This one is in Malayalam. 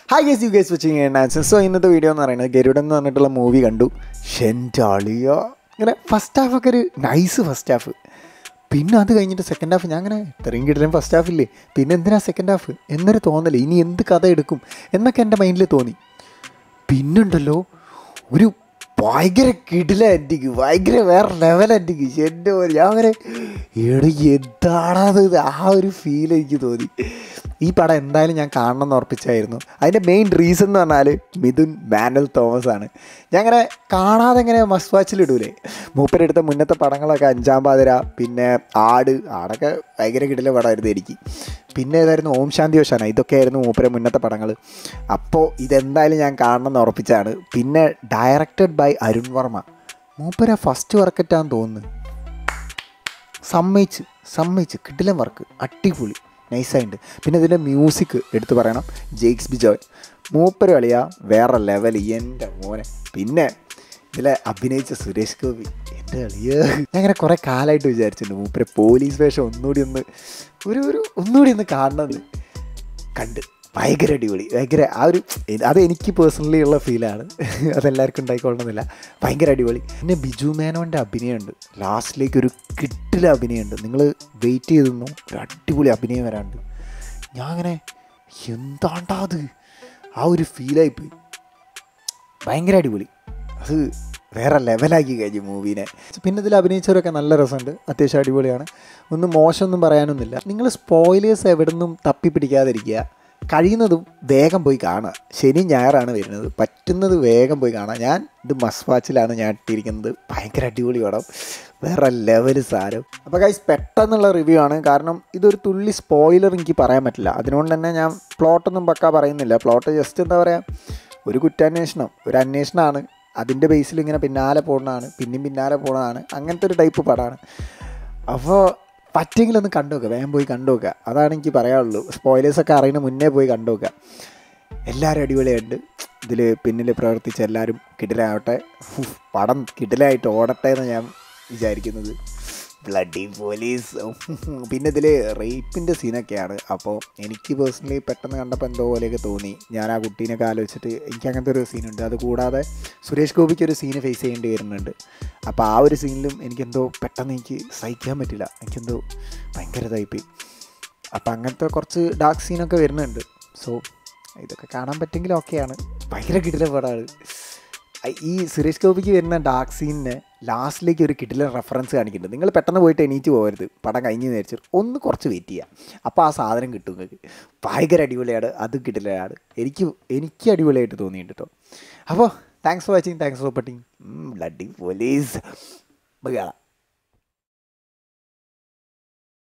Hi guys you guys watching Ansar so ഇന്നത്തെ വീഡിയോ എന്ന് പറയുന്നത് ഗരുഡൻ എന്ന് പറഞ്ഞിട്ടുള്ള മൂവി കണ്ടു ഷെൻറ്റാളിയോ ഇങ്ങനെ ഫസ്റ്റ് ഹാഫ് ഒക്കെ ഒരു നൈസ് ഫസ്റ്റ് ഹാഫ് പിന്നെ അത് കഴിഞ്ഞിട്ട് സെക്കൻഡ് ഹാഫ് ഞാൻ അങ്ങനെ ഇത്രയും കിട്ടില്ല ഫസ്റ്റ് ഹാഫ് ഇല്ലേ പിന്നെ എന്തിനാ സെക്കൻഡ് ഹാഫ് എന്നൊരു തോന്നല് ഇനി എന്ത് കഥ എടുക്കും എന്നൊക്കെ എൻ്റെ മൈൻഡിൽ തോന്നി പിന്നുണ്ടല്ലോ ഒരു ഭയങ്കര കിടില എൻറ്റിക്ക് ഭയങ്കര വേറെ ലെവൽ എൻറ്റിക്ക് എൻ്റെ ഒരു ഞാൻ അങ്ങനെ എടി എന്താണത് ഇത്? ആ ഒരു ഫീൽ എനിക്ക് തോന്നി ഈ പടം എന്തായാലും ഞാൻ കാണണം എന്ന് ഉറപ്പിച്ചായിരുന്നു അതിൻ്റെ മെയിൻ റീസൺ എന്ന് പറഞ്ഞാൽ മിഥുൻ മാനുവൽ തോമസ് ആണ് ഞാൻ അങ്ങനെ കാണാതെ ഇങ്ങനെ മസ്റ്റ് വാച്ചിലിടൂലേ മൂപ്പരെടുത്ത മുന്നത്തെ പടങ്ങളൊക്കെ അഞ്ചാം പാതിര പിന്നെ ആട് ആടൊക്കെ ഭയങ്കര കിടില പടമായിരുന്നു എനിക്ക് പിന്നെ ഏതായിരുന്നു ഓം ശാന്തി ഓശാന ഇതൊക്കെയായിരുന്നു മൂപ്പരെ മുന്നത്തെ പടങ്ങൾ അപ്പോൾ ഇതെന്തായാലും ഞാൻ കാണണം എന്ന് ഉറപ്പിച്ചാണ് പിന്നെ ഡയറക്റ്റഡ് ബൈ അരുൺ വർമ്മ മൂപ്പര ഫസ്റ്റ് വർക്കറ്റാന്ന് തോന്നുന്നു സമ്മതിച്ച് സമ്മതിച്ച് കിട്ടില്ല വർക്ക് അടിപൊളി നൈസായിട്ടുണ്ട് പിന്നെ ഇതിൻ്റെ മ്യൂസിക് എടുത്തു പറയണം ജെയ്ക്സ് ബിജോയ് മൂപ്പര് കളിയാ വേറെ ലെവൽ എൻ്റെ മോനെ പിന്നെ ഇതിലെ അഭിനയിച്ച സുരേഷ് ഗോപി എൻ്റെ കളിയ ഞാൻ അങ്ങനെ കുറേ കാലമായിട്ട് വിചാരിച്ചിട്ടുണ്ട് മൂപ്പര് പോലീസ് വേഷം ഒന്നുകൂടി ഒന്ന് ഒരു ഒരു ഒന്നുകൂടി ഒന്ന് കാണണമെന്ന് കണ്ട് ഭയങ്കര അടിപൊളി ഭയങ്കര ആ ഒരു അത് എനിക്ക് പേഴ്സണലി ഉള്ള ഫീലാണ് അതെല്ലാവർക്കും ഉണ്ടായിക്കൊള്ളണമെന്നില്ല ഭയങ്കര അടിപൊളി പിന്നെ ബിജു മേനോൻ്റെ അഭിനയമുണ്ട് ലാസ്റ്റിലേക്ക് ഒരു കിട്ടില അഭിനയമുണ്ട് നിങ്ങൾ വെയിറ്റ് ചെയ്ത് നിന്നു ഒരു അടിപൊളി അഭിനയം വരാണ്ട് ഞാൻ അങ്ങനെ എന്താണ്ടാ അത് ആ ഒരു ഫീലായിപ്പോയി ഭയങ്കര അടിപൊളി അത് വേറെ ലെവലാക്കി കഴിഞ്ഞു മൂവീനെ പിന്നെ ഇതിൽ അഭിനയിച്ചവരൊക്കെ നല്ല രസമുണ്ട് അത്യാവശ്യം അടിപൊളിയാണ് ഒന്നും മോശമൊന്നും പറയാനൊന്നുമില്ല നിങ്ങൾ സ്പോയിലേഴ്സ് എവിടെ നിന്നും തപ്പി പിടിക്കാതിരിക്കുക കഴിയുന്നതും വേഗം പോയി കാണുക ശനി ഞായറാണ് വരുന്നത് പറ്റുന്നത് വേഗം പോയി കാണാം ഞാൻ ഇത് മസ്റ്റ് വാച്ചിലാണ് ഞാൻ ഇട്ടിരിക്കുന്നത് ഭയങ്കര അടിപൊളി പടം വേറെ ലെവൽ സാരം അപ്പോൾ ഗൈസ് പെട്ടെന്നുള്ള റിവ്യൂ ആണ് കാരണം ഇതൊരു തുള്ളി സ്പോയിലർ എനിക്ക് പറയാൻ പറ്റില്ല അതുകൊണ്ട് തന്നെ ഞാൻ പ്ലോട്ടൊന്നും പക്കാ പറയുന്നില്ല പ്ലോട്ട് ജസ്റ്റ് എന്താ പറയുക ഒരു കുറ്റാന്വേഷണം ഒരു അന്വേഷണമാണ് അതിൻ്റെ ബേസിൽ ഇങ്ങനെ പിന്നാലെ പോകുന്നതാണ് പിന്നെയും പിന്നാലെ പോകുന്നതാണ് അങ്ങനത്തെ ഒരു ടൈപ്പ് പടമാണ് അപ്പോൾ പറ്റെങ്കിൽ ഒന്ന് കണ്ടു നോക്കുക വേഗം പോയി കണ്ടു നോക്കുക അതാണ് എനിക്ക് പറയാനുള്ളൂ സ്പോയിലേഴ്സൊക്കെ അറിയുന്ന മുന്നേ പോയി കണ്ടു നോക്കുക എല്ലാവരും അടിപൊളിയായിട്ട് ഇതിൽ പിന്നിൽ പ്രവർത്തിച്ച എല്ലാവരും കിടിലാവട്ടെ ഉഫ്, പടം കിടിലായിട്ട് ഓടട്ടെ എന്ന് ഞാൻ വിചാരിക്കുന്നത് ബ്ലഡി പോലീസ് പിന്നെ ഇതിൽ റേപ്പിൻ്റെ സീനൊക്കെയാണ് അപ്പോൾ എനിക്ക് പേഴ്സണലി പെട്ടെന്ന് കണ്ടപ്പോൾ എന്തോ പോലെയൊക്കെ തോന്നി ഞാൻ ആ കുട്ടീനൊക്കെ ആലോചിച്ചിട്ട് എനിക്ക് അങ്ങനത്തെ ഒരു സീനുണ്ട് അത് കൂടാതെ സുരേഷ് ഗോപിക്ക് ഒരു സീന് ഫേസ് ചെയ്യേണ്ടി വരുന്നുണ്ട് അപ്പോൾ ആ ഒരു സീനിലും എനിക്കെന്തോ പെട്ടെന്ന് എനിക്ക് സഹിക്കാൻ പറ്റില്ല എനിക്കെന്തോ ഭയങ്കര ഇതായിപ്പോയി അപ്പോൾ അങ്ങനത്തെ കുറച്ച് ഡാർക്ക് സീനൊക്കെ വരുന്നുണ്ട് സോ ഇതൊക്കെ കാണാൻ പറ്റുമെങ്കിൽ ഓക്കെയാണ് ഭയങ്കര കിടില പടമാണ് ഈ സുരേഷ് ഗോപിക്ക് വരുന്ന ഡാർക്ക് സീനിന് ലാസ്റ്റിലേക്ക് ഒരു കിടില റെഫറൻസ് കാണിക്കുന്നുണ്ട് നിങ്ങൾ പെട്ടെന്ന് പോയിട്ട് എണീറ്റ് പോകരുത് പടം കഴിഞ്ഞ് നേരിച്ച് ഒന്ന് കുറച്ച് വെയിറ്റ് ചെയ്യുക അപ്പോൾ ആ സാധനം കിട്ടും നിങ്ങൾക്ക് ഭയങ്കര അടിപൊളിയാണ് അത് കിടിലാണ് എനിക്ക് എനിക്ക് അടിപൊളിയായിട്ട് തോന്നിയിട്ടുണ്ട് കേട്ടോ അപ്പോൾ thanks for watching thanks for patting bloody police കാണാം